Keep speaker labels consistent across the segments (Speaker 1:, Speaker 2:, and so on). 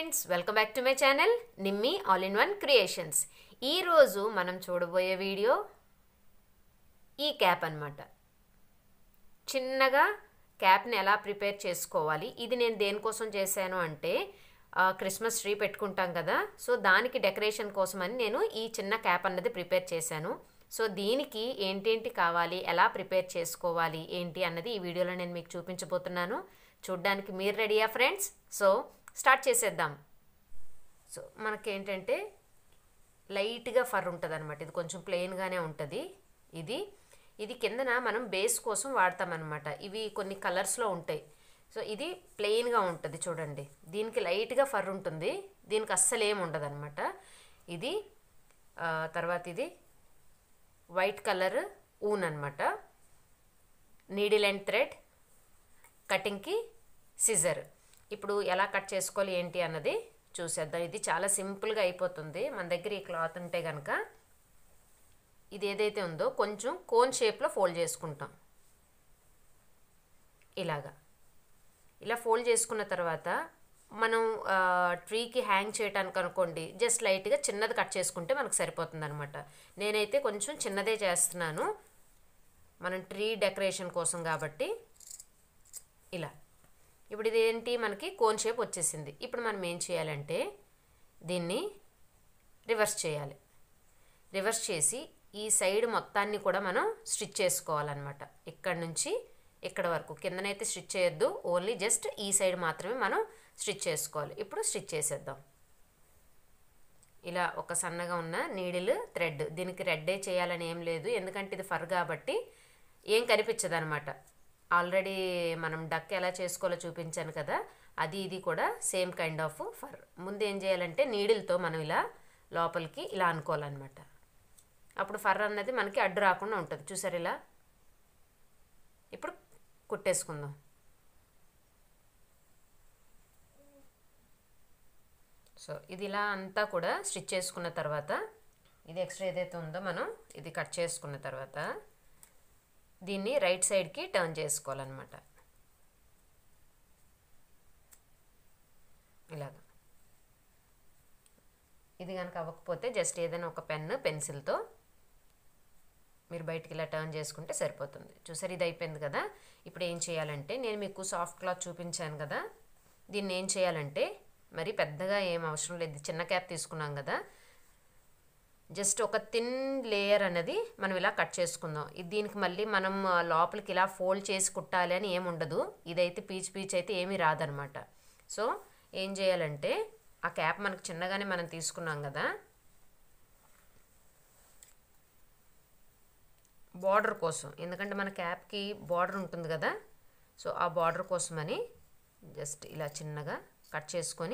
Speaker 1: friends welcome back to my channel Nimmi all in one creations ఈరోజు మనం చూడబోయే video ఈ క్యాప్ అన్నమాట చిన్నగా క్యాప్ని ఎలా ప్రిపేర్ చేసుకోవాలి ఇది నేను దేనికోసం చేశాను అంటే ఆ, క్రిస్మస్ ట్రీ పెట్టుకుంటాం కదా సో దానికి డెకరేషన్ కోసమని నేను ఈ చిన్న క్యాప్ అన్నది ప్రిపేర్ చేశాను సో దీనికి ఏంటేంటి కావాలి ఎలా ప్రిపేర్ చేసుకోవాలి ఏంటి అన్నది ఈ వీడియోలో నేను మీకు చూపించబోతున్నాను చూడ్డానికి మీరు రెడీయా ఫ్రెండ్స్ సో స్టార్ట్ చేసేద్దాం సో మనకేంటంటే లైట్గా ఫర్ ఉంటుంది అనమాట ఇది కొంచెం ప్లెయిన్గానే ఉంటుంది ఇది ఇది కిందన మనం బేస్ కోసం వాడతామన్నమాట ఇవి కొన్ని కలర్స్లో ఉంటాయి సో ఇది ప్లెయిన్గా ఉంటుంది చూడండి దీనికి లైట్గా ఫర్ ఉంటుంది దీనికి అస్సలు ఏమి ఉండదు అనమాట ఇది ఆ, తర్వాత ఇది వైట్ కలర్ ఊన్ అనమాట నీడిల్ అండ్ థ్రెడ్ కటింగ్కి సిజర్ ఇప్పుడు ఎలా కట్ చేసుకోవాలి ఏంటి అన్నది చూసేద్దాం ఇది చాలా సింపుల్గా అయిపోతుంది మన దగ్గర ఈ క్లాత్ ఉంటే కనుక ఇది ఏదైతే ఉందో కొంచెం కోన్ షేప్లో ఫోల్డ్ చేసుకుంటాం ఇలాగా ఇలా ఫోల్డ్ చేసుకున్న తర్వాత మనం ఆ, ట్రీకి హ్యాంగ్ చేయడానికి అనుకోండి జస్ట్ లైట్గా చిన్నది కట్ చేసుకుంటే మనకు సరిపోతుంది అనమాట నేనైతే కొంచెం చిన్నదే చేస్తున్నాను మనం ట్రీ డెకరేషన్ కోసం కాబట్టి ఇలా ఇప్పుడు ఇది ఏంటి మనకి కోన్ షేప్ వచ్చేసింది ఇప్పుడు మనం ఏం చేయాలంటే దీన్ని రివర్స్ చేయాలి రివర్స్ చేసి ఈ సైడ్ మొత్తాన్ని కూడా మనం స్టిచ్ చేసుకోవాలన్నమాట ఇక్కడ నుంచి ఇక్కడ వరకు కిందనైతే స్టిచ్ చేయొద్దు ఓన్లీ జస్ట్ ఈ సైడ్ మాత్రమే మనం స్టిచ్ చేసుకోవాలి ఇప్పుడు స్టిచ్ చేసేద్దాం ఇలా ఒక సన్నగా ఉన్న నీడిల్ థ్రెడ్ దీనికి రెడ్డే చేయాలని ఏం లేదు ఎందుకంటే ఇది ఫర్ కాబట్టి ఏం కనిపించదు అనమాట ఆల్రెడీ మనం డక్ ఎలా చేసుకోవాలో చూపించాను కదా అది ఇది కూడా సేమ్ కైండ్ ఆఫ్ ఫర్ ముందు ఏం చేయాలంటే నీడిల్తో మనం ఇలా లోపలికి ఇలా అనుకోవాలన్నమాట అప్పుడు ఫర్ అన్నది మనకి అడ్డు రాకుండా ఉంటుంది చూసారు ఇలా ఇప్పుడు కుట్టేసుకుందాం సో ఇది ఇలా అంతా కూడా స్టిచ్ చేసుకున్న తర్వాత ఇది ఎక్స్ట్రా ఏదైతే ఉందో మనం ఇది కట్ చేసుకున్న తర్వాత దీన్ని రైట్ సైడ్కి టర్న్ చేసుకోవాలన్నమాట ఇలాగా ఇది కనుక అవ్వకపోతే జస్ట్ ఏదైనా ఒక పెన్ పెన్సిల్తో మీరు బయటికి ఇలా టర్న్ చేసుకుంటే సరిపోతుంది చూసారు ఇది అయిపోయింది కదా ఇప్పుడు ఏం చేయాలంటే నేను మీకు సాఫ్ట్ క్లాత్ చూపించాను కదా దీన్ని ఏం చేయాలంటే మరి పెద్దగా ఏం అవసరం లేదు చిన్న క్యాప్ తీసుకున్నాం కదా జస్ట్ ఒక థిన్ లేయర్ అనేది మనం ఇలా కట్ చేసుకుందాం ఇది దీనికి మళ్ళీ మనం ఆ, లోపలికి ఇలా ఫోల్డ్ చేసి కుట్టాలి అని ఏమి ఉండదు ఇదైతే పీచ్ పీచ్ అయితే ఏమీ రాదనమాట సో ఏం చేయాలంటే ఆ క్యాప్ మనకు చిన్నగానే మనం తీసుకున్నాం కదా బార్డర్ కోసం ఎందుకంటే మన క్యాప్కి బార్డర్ ఉంటుంది కదా సో ఆ బార్డర్ కోసమని జస్ట్ ఇలా చిన్నగా కట్ చేసుకొని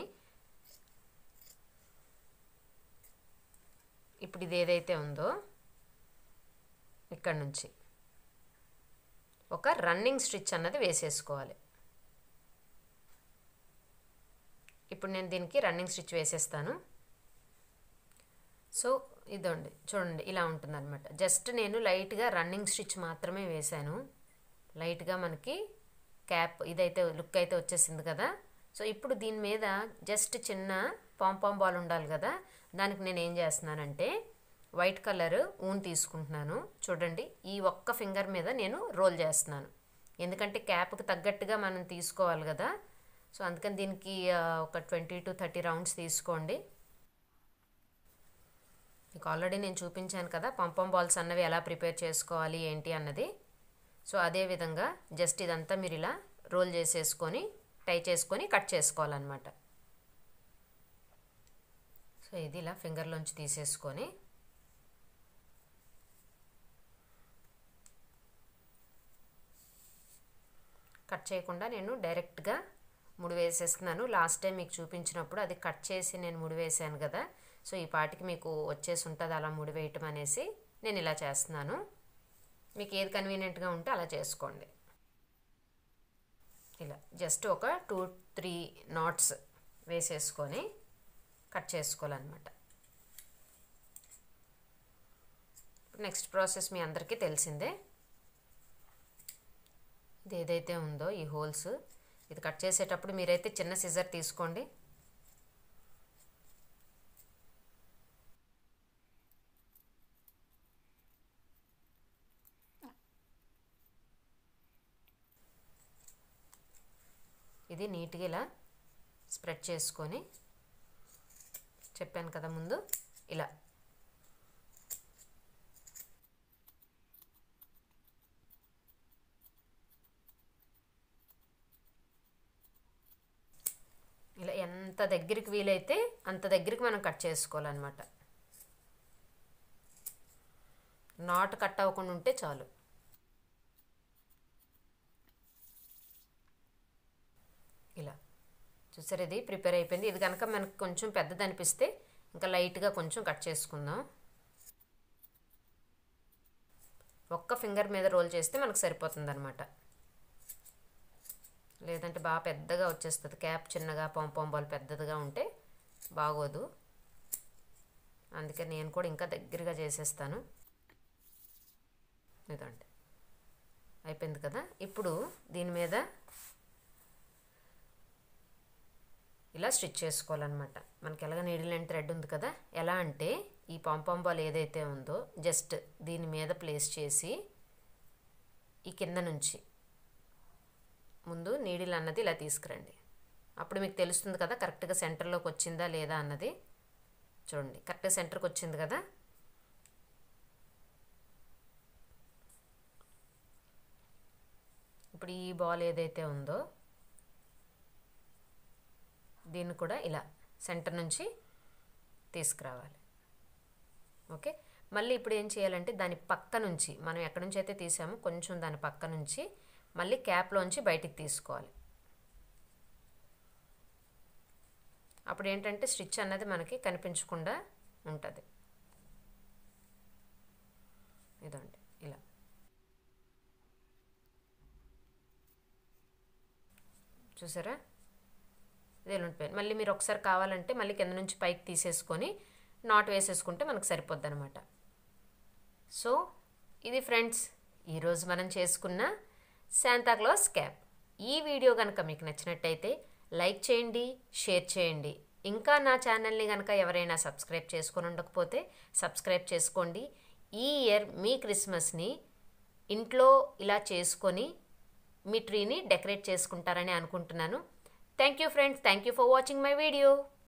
Speaker 1: ఇప్పుడు ఇది ఏదైతే ఉందో ఇక్కడ నుంచి ఒక రన్నింగ్ స్టిచ్ అన్నది వేసేసుకోవాలి ఇప్పుడు నేను దీనికి రన్నింగ్ స్టిచ్ వేసేస్తాను సో ఇదండి చూడండి ఇలా ఉంటుందన్నమాట జస్ట్ నేను లైట్గా రన్నింగ్ స్టిచ్ మాత్రమే వేశాను లైట్గా మనకి క్యాప్ ఇదైతే లుక్ అయితే వచ్చేసింది కదా సో ఇప్పుడు దీని మీద జస్ట్ చిన్న పాంపాం బాల్ ఉండాలి కదా దానికి నేను ఏం చేస్తున్నానంటే వైట్ కలర్ ఊన్ తీసుకుంటున్నాను చూడండి ఈ ఒక్క ఫింగర్ మీద నేను రోల్ చేస్తున్నాను ఎందుకంటే క్యాప్కి తగ్గట్టుగా మనం తీసుకోవాలి కదా సో అందుకని దీనికి ఆ, ఒక ట్వంటీ టు థర్టీ రౌండ్స్ తీసుకోండి మీకు ఆల్రెడీ నేను చూపించాను కదా పంపం బాల్స్ అన్నవి ఎలా ప్రిపేర్ చేసుకోవాలి ఏంటి అన్నది సో అదే విధంగా జస్ట్ ఇదంతా మీరు ఇలా రోల్ చేసేసుకొని టై చేసుకొని కట్ చేసుకోవాలన్నమాట సో ఇది ఇలా ఫింగర్లోంచి తీసేసుకొని కట్ చేయకుండా నేను డైరెక్ట్గా ముడి వేసేస్తున్నాను లాస్ట్ టైం మీకు చూపించినప్పుడు అది కట్ చేసి నేను ముడి వేసాను కదా సో ఈ పాటికి మీకు వచ్చేసి ఉంటుంది అలా ముడి వేయటం అనేసి నేను ఇలా చేస్తున్నాను మీకు ఏది కన్వీనియంట్గా ఉంటే అలా చేసుకోండి ఇలా జస్ట్ ఒక టూ త్రీ నాట్స్ వేసేసుకొని కట్ చేసుకోవాలన్నమాట నెక్స్ట్ ప్రాసెస్ మీ అందరికీ తెలిసిందే ఇది ఏదైతే ఉందో ఈ హోల్స్ ఇది కట్ చేసేటప్పుడు మీరైతే చిన్న సిజర్ తీసుకోండి ఇది నీట్గా ఇలా స్ప్రెడ్ చేసుకొని చెప్పాను కదా ముందు ఇలా ఇలా ఎంత దగ్గరికి వీలైతే అంత దగ్గరికి మనం కట్ చేసుకోవాలన్నమాట నాట్ కట్ అవ్వకుండా ఉంటే చాలు ఇలా చూసారు ఇది ప్రిపేర్ అయిపోయింది ఇది కనుక మనకు కొంచెం పెద్దది అనిపిస్తే ఇంకా లైట్గా కొంచెం కట్ చేసుకుందాం ఒక్క ఫింగర్ మీద రోల్ చేస్తే మనకు సరిపోతుంది అనమాట లేదంటే బాగా పెద్దగా వచ్చేస్తుంది క్యాప్ చిన్నగా పాంపాంబాల్ పెద్దదిగా ఉంటే బాగోదు అందుకే నేను కూడా ఇంకా దగ్గరగా చేసేస్తాను ఇదండి అయిపోయింది కదా ఇప్పుడు దీని మీద ఇలా స్టిచ్ చేసుకోవాలన్నమాట మనకి ఎలాగ నీడిల్ అండ్ థ్రెడ్ ఉంది కదా ఎలా అంటే ఈ పాంపాంబాల్ ఏదైతే ఉందో జస్ట్ దీని మీద ప్లేస్ చేసి ఈ కింద నుంచి ముందు నీడిల్ అన్నది ఇలా తీసుకురండి అప్పుడు మీకు తెలుస్తుంది కదా కరెక్ట్గా సెంటర్లోకి వచ్చిందా లేదా అన్నది చూడండి కరెక్ట్గా సెంటర్కి వచ్చింది కదా ఇప్పుడు ఈ బాల్ ఏదైతే ఉందో దీన్ని కూడా ఇలా సెంటర్ నుంచి తీసుకురావాలి ఓకే మళ్ళీ ఇప్పుడు ఏం చేయాలంటే దాని పక్క నుంచి మనం ఎక్కడి నుంచి అయితే తీసామో కొంచెం దాని పక్క నుంచి మళ్ళీ క్యాప్లోంచి బయటికి తీసుకోవాలి అప్పుడు ఏంటంటే స్టిచ్ అన్నది మనకి కనిపించకుండా ఉంటుంది ఇదండి ఇలా చూసారా ఇది ఉండిపోయింది మళ్ళీ మీరు ఒకసారి కావాలంటే మళ్ళీ కింద నుంచి పైకి తీసేసుకొని నాట్ వేసేసుకుంటే మనకు సరిపోద్ది అనమాట సో ఇది ఫ్రెండ్స్ ఈరోజు మనం చేసుకున్న శాంతాక్లాస్ క్యాప్ ఈ వీడియో కనుక మీకు నచ్చినట్టయితే లైక్ చేయండి షేర్ చేయండి ఇంకా నా ఛానల్ని కనుక ఎవరైనా సబ్స్క్రైబ్ చేసుకొని ఉండకపోతే సబ్స్క్రైబ్ చేసుకోండి ఈ ఇయర్ మీ క్రిస్మస్ని ఇంట్లో ఇలా చేసుకొని మీ ట్రీని డెకరేట్ చేసుకుంటారని అనుకుంటున్నాను thank you friends thank you for watching my video